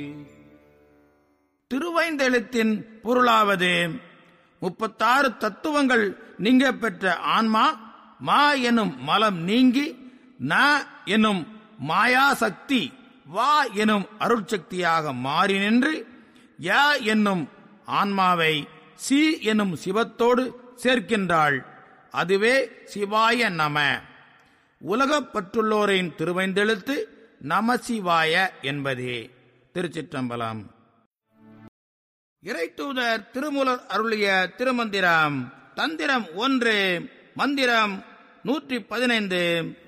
திருவைந்தெழுத்தின் பொருளாவது முப்பத்தாறு தத்துவங்கள் நீங்க பெற்ற ஆன்மா மா எனும் மலம் நீங்கி ந எனும் மாயாசக்தி வா எனும் அருட்சக்தியாக மாறி நின்று ய என்னும் ஆன்மாவை சி எனும் சிவத்தோடு சேர்க்கின்றாள் அதுவே சிவாய நம உலகப்பற்றுள்ளோரின் திருவைந்தெழுத்து நமசிவாய என்பதே திருச்சிற்றம்பலம் இறைத்தூதர் திருமுலர் அருளிய திருமந்திரம் தந்திரம் ஒன்று மந்திரம் நூற்றி பதினைந்து